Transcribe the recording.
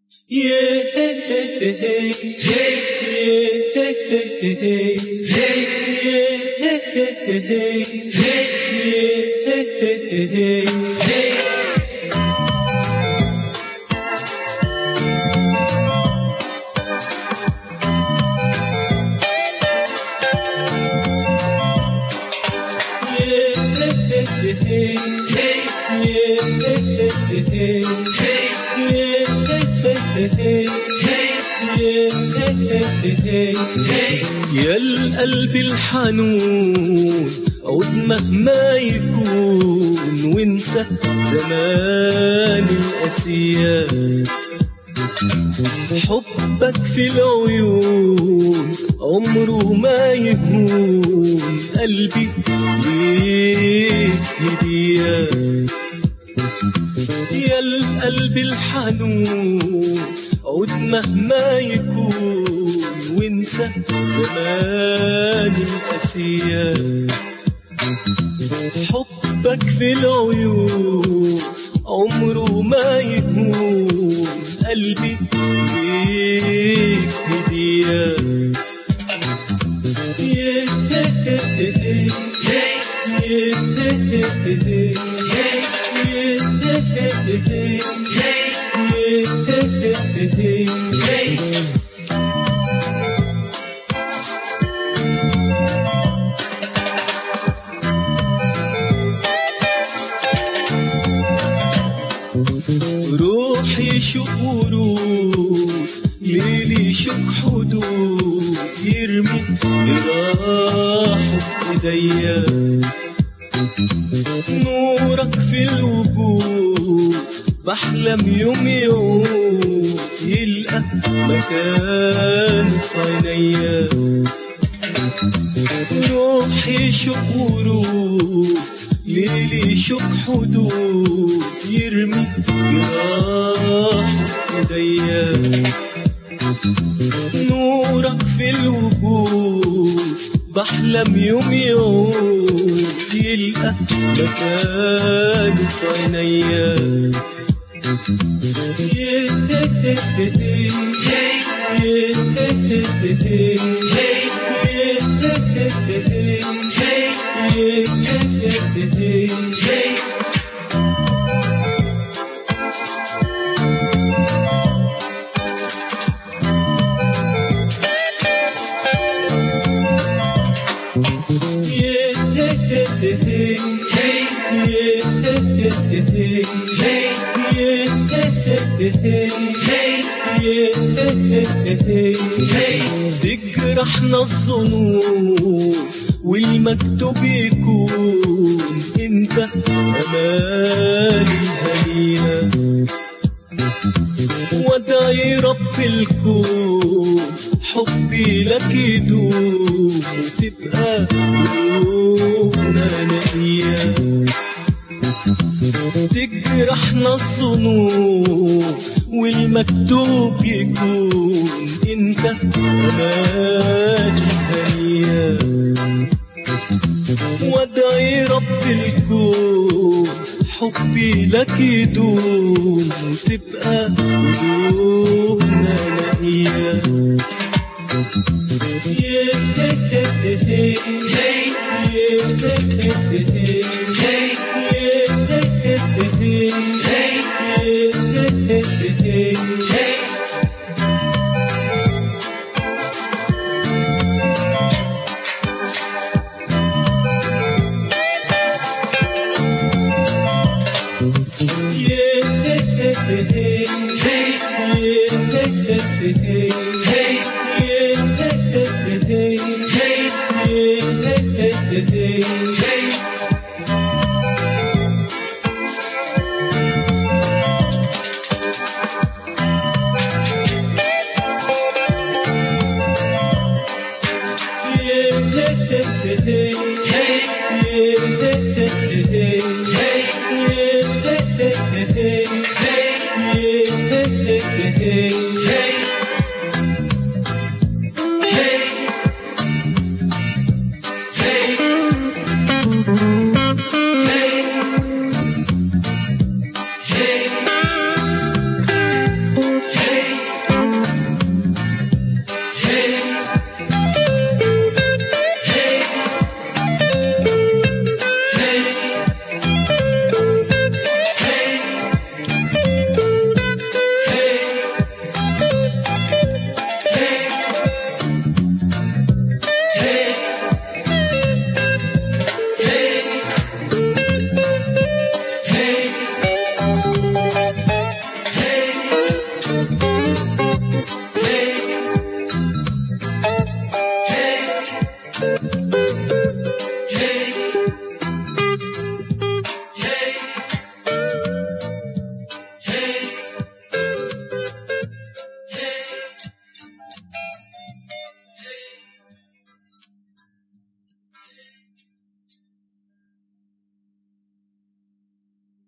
يا القلب الحنون عود مهما يكون وانسى زمان القاسيات حبك في العيون عمره ما يهون قلبي ليك هديات يا القلب الحنون عود مهما يكون وانسى زمان القاسيات حبك في العيون عمره ما يهون قلبي ليك هديات روحي شوق ورود ليلي شوق حدود يرمي جراحه في ايديا نورك في الوجود بحلم يوم يوم يلقى مكان في عينيا روحي شوق ورود ليلي شوق حدود يرمي جراح ايديا نورك في الوجود بحلم يوم يوم يلقى مكان في عينيا تجرحنا الظنون والمكتوب يكون انت امالي الهنيئه وادعي رب الكون حبي لك يدوم وتبقى قلوبنا نقيه تجرحنا الظنون والمكتوب يكون انت امالي هنيه وادعي رب الكون حبي لك يدوم وتبقى قلوبنا نقيه Hey,